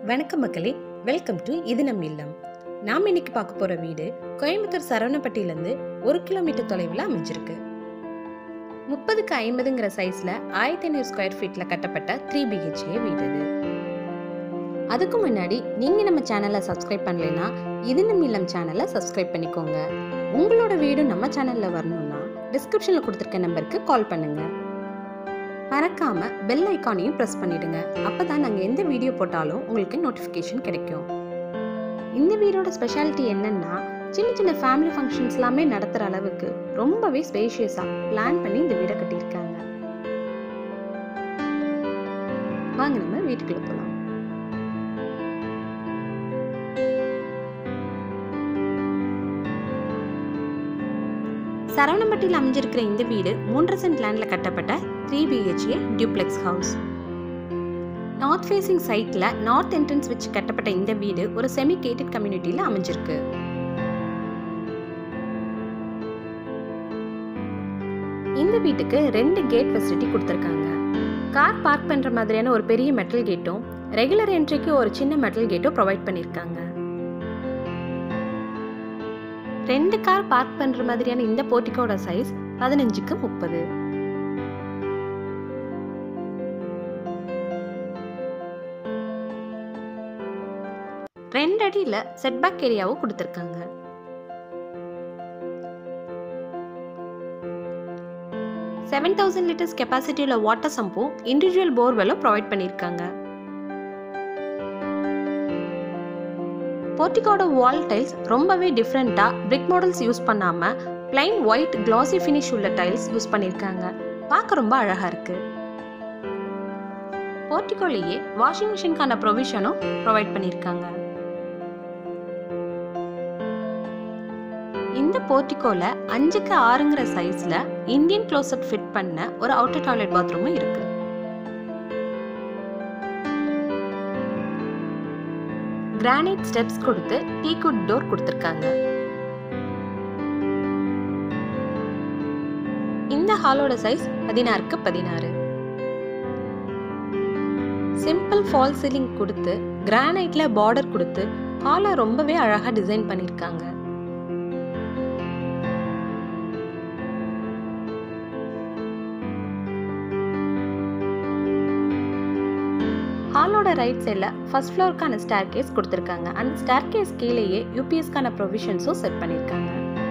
வணக்கம் மக்களே welcome to இது நம் இல்லம் நாம் இன்னைக்கு பார்க்க போற வீடு கோயம்புத்தூர் சரவணப்பட்டியிலேருந்து ஒரு கிலோமீட்டர் தொலைவில் அமைஞ்சிருக்கு முப்பதுக்கு ஐம்பதுங்கிற சைஸ்ல ஆயிரத்தி ஐநூறு ஸ்கொயர் ஃபீட்ல கட்டப்பட்ட த்ரீ பிஹெச்ஏ வீடு இது அதுக்கு முன்னாடி நீங்க நம்ம சேனலை சப்ஸ்கிரைப் பண்ணலைன்னா இது நம் இல்லம் சேனலை சப்ஸ்கிரைப் பண்ணிக்கோங்க உங்களோட வீடு நம்ம சேனல்ல வரணும்னா டிஸ்கிரிப்ஷன்ல கொடுத்துருக்க நம்பருக்கு கால் பண்ணுங்க மறக்காம பெல் ஐக்கானையும் ப்ரெஸ் பண்ணிடுங்க அப்பதான் நாங்க எந்த வீடியோ போட்டாலும் உங்களுக்கு நோட்டிஃபிகேஷன் கிடைக்கும் இந்த வீடோட ஸ்பெஷாலிட்டி என்னன்னா சின்ன சின்ன ஃபேமிலி ஃபங்க்ஷன்ஸ் எல்லாமே நடத்துற அளவுக்கு ரொம்பவே ஸ்பேஷியஸா பிளான் பண்ணி இந்த வீடை கட்டியிருக்காங்க வாங்க நம்ம வீட்டுக்குள்ள போலாம் சரவணம்பட்டியில் அமைஞ்சிருக்கிற இந்த வீடு மூன்று சென்ட் லேண்ட்ல கட்டப்பட்ட three BHK duplex house north facing சைட்ல நார்த் என்ட்ரன்ஸ் வச்சு கட்டப்பட்ட இந்த வீடு ஒரு செமி கேட்டட் கம்யூனிட்டியில் அமைஞ்சிருக்கு இந்த வீட்டுக்கு ரெண்டு கேட் ஃபெசிலிட்டி கொடுத்துருக்காங்க கார் பார்க் பண்ற மாதிரியான ஒரு பெரிய மெட்டல் கேட்டும் ரெகுலர் என்ட்ரிக்கு ஒரு சின்ன மெட்டல் கேட்டும் ப்ரொவைட் பண்ணியிருக்காங்க ரெண்டு கார் பார்க் பண்ற மாதிரியான இந்த போர்ட்டிக்கோட சைஸ் பதினஞ்சுக்கு முப்பது ரெண்டு அடியில செட்பேக் ஏரியாவும் கொடுத்துருக்காங்க செவன் தௌசண்ட் லிட்டர்ஸ் கெப்பாசிட்டியுள்ள வாட்டர் சம்பும் இண்டிவிஜுவல் போர்வெல்லும் ப்ரொவைட் பண்ணியிருக்காங்க போர்ட்டிகோட வால் டைல்ஸ் ரொம்பவே டிஃப்ரெண்ட்டாக பிரிக் மாடல்ஸ் யூஸ் பண்ணாமல் பிளைன் ஒயிட் கிளாசி ஃபினிஷ் உள்ள டைல்ஸ் யூஸ் பண்ணியிருக்காங்க பார்க்க ரொம்ப அழகாக இருக்கு போர்ட்டிகோலேயே வாஷிங் மிஷினுக்கான ப்ரொவிஷனும் ப்ரொவைட் பண்ணியிருக்காங்க இந்த போர்ட்டிகோல அஞ்சுக்கு ஆறுங்கிற சைஸ்ல இந்தியன் க்ளோசட் ஃபிட் பண்ண ஒரு அவுட்டர் டாய்லெட் பாத்ரூமும் இருக்கு கிரானைட் ஸ்டெப்ஸ் கொடுத்து டீகுட் டோர் கொடுத்துருக்காங்க இந்த ஹாலோட சைஸ் பதினாறுக்கு பதினாறு சிம்பிள் ஃபால் சீலிங் கொடுத்து கிரானைட்ல பார்டர் கொடுத்து ஹாலை ரொம்பவே அழகா டிசைன் பண்ணியிருக்காங்க ஹாலோட ரைட் சைடில் ஃபர்ஸ்ட் ஃப்ளோருக்கான ஸ்டேர் கேஸ் கொடுத்துருக்காங்க அந்த ஸ்டேர் கேஸ் கீழேயே யூபிஎஸ்க்கான ப்ரொவிஷன்ஸும் செட் பண்ணியிருக்காங்க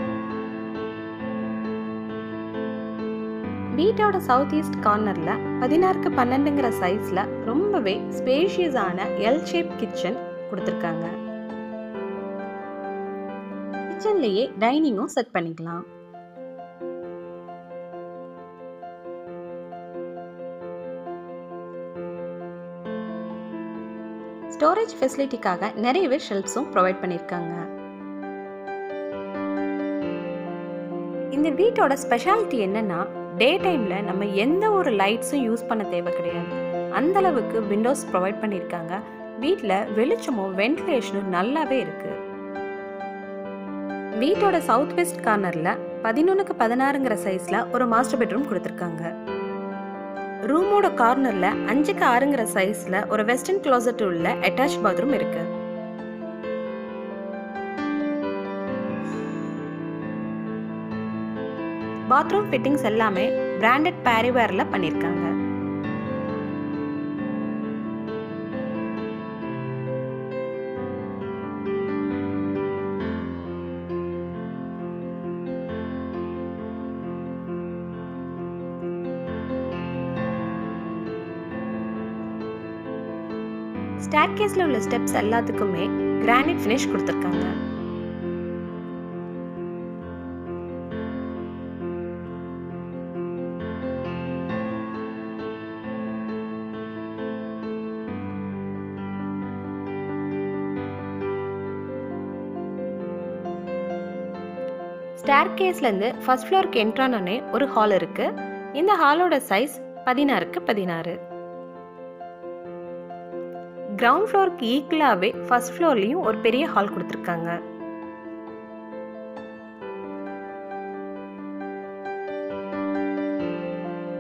வீட்டோட சவுத் ஈஸ்ட் கார்னரில் பதினாறுக்கு பன்னெண்டுங்கிற சைஸில் ரொம்பவே ஸ்பேஷியஸான எல் ஷேப் கிச்சன் கொடுத்துருக்காங்க கிச்சன்லேயே டைனிங்கும் செட் பண்ணிக்கலாம் ஸ்டோரேஜ் ஃபெசிலிட்டிக்காக நிறையவே ஷெல்ஃப்ஸும் ப்ரொவைட் பண்ணியிருக்காங்க இந்த வீட்டோட ஸ்பெஷாலிட்டி என்னன்னா டே டைம்ல நம்ம எந்த ஒரு லைட்ஸும் யூஸ் பண்ண தேவை கிடையாது அந்த அளவுக்கு விண்டோஸ் ப்ரொவைட் பண்ணியிருக்காங்க வீட்டில் வெளிச்சமும் வென்டிலேஷனும் நல்லாவே இருக்கு வீட்டோட சவுத் வெஸ்ட் கார்னரில் பதினொன்றுக்கு பதினாறுங்கிற சைஸில் ஒரு மாஸ்டர் பெட்ரூம் கொடுத்துருக்காங்க ரூமோட கார்னர்ல அஞ்சுக்கு ஆறுங்கிற சைஸ்ல ஒரு வெஸ்டர்ன் க்ளோசட் உள்ள அட்டாச் பாத்ரூம் இருக்கு பாத்ரூம் ஃபிட்டிங்ஸ் எல்லாமே பிராண்டட் பேரிவேர்ல பண்ணிருக்காங்க ஸ்டார் கேஸ்ல உள்ள ஸ்டெப்ஸ் எல்லாத்துக்குமே கிரானைட் ஃபினிஷ் கொடுத்துருக்காங்க ஸ்டார் கேஸ்லேருந்து ஃபர்ஸ்ட் ஃப்ளோருக்கு என்ட்ரானோடனே ஒரு ஹால் இருக்கு இந்த ஹாலோட சைஸ் பதினாறுக்கு பதினாறு கிரவுண்ட் ஃப்ளோருக்கு ஈக்குவலாகவே ஃபர்ஸ்ட் ஃப்ளோர்லேயும் ஒரு பெரிய ஹால் கொடுத்துருக்காங்க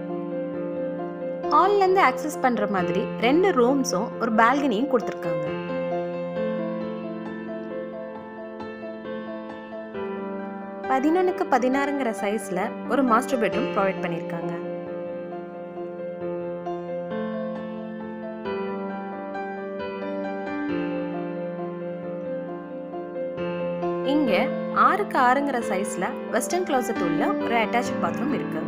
ஹால்லேருந்து ஆக்சஸ் பண்ணுற மாதிரி ரெண்டு ரூம்ஸும் ஒரு பால்கனியும் கொடுத்துருக்காங்க பதினொன்றுக்கு பதினாறுங்கிற சைஸில் ஒரு மாஸ்டர் பெட்ரூம் ப்ரொவைட் பண்ணியிருக்காங்க இங்க ஆறுக்கு ஆறுங்கிற சைஸ்ல வெஸ்டர்ன் கிளாசெட் உள்ள ஒரு அட்டாச் பாத்ரூம் இருக்கு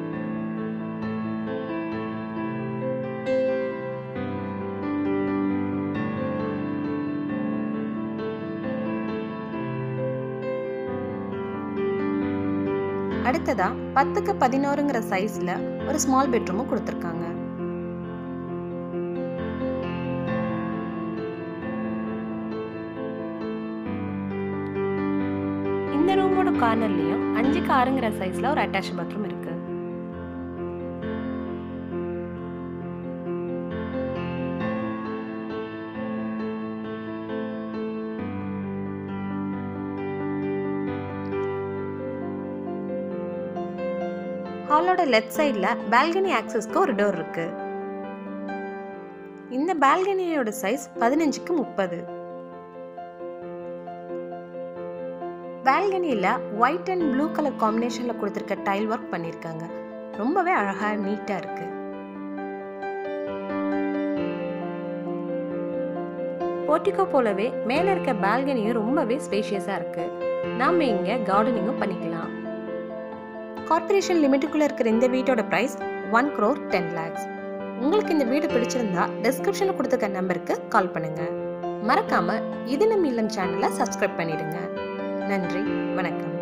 அடுத்ததா பத்துக்கு பதினோருங்கிற சைஸ்ல ஒரு ஸ்மால் பெட்ரூமும் கொடுத்துருக்காங்க இந்த ரூமோட கார்னர்லயும் அஞ்சுக்கு ஆறுங்கிற சைஸ்ல ஒரு அட்டாச் பாத்ரூம் இருக்கு ஹாலோட லெஃப்ட் சைடில் பால்கனி ஆக்சஸ்க்கு ஒரு டோர் இருக்கு இந்த பால்கனியோட சைஸ் பதினஞ்சுக்கு முப்பது பால்கனியில் ஒயிட் அண்ட் ப்ளூ கலர் காம்பினேஷனில் கொடுத்துருக்க டைல் ஒர்க் பண்ணியிருக்காங்க ரொம்பவே அழகாக நீட்டாக இருக்கு போர்ட்டிகோ போலவே மேலே இருக்க பால்கனியும் ரொம்பவே ஸ்பேஷியஸாக இருக்கு நாம இங்கே கார்டனிங்கும் பண்ணிக்கலாம் கார்பரேஷன் லிமிட்டுக்குள்ளே இருக்கிற இந்த வீட்டோட price one crore ten lakhs உங்களுக்கு இந்த வீடு பிடிச்சிருந்தா டிஸ்கிரிப்ஷனில் கொடுத்துருக்க நம்பருக்கு கால் பண்ணுங்க மறக்காம இது நம் இல்லம் சேனலை சப்ஸ்கிரைப் பண்ணிடுங்க நன்றி வணக்கம்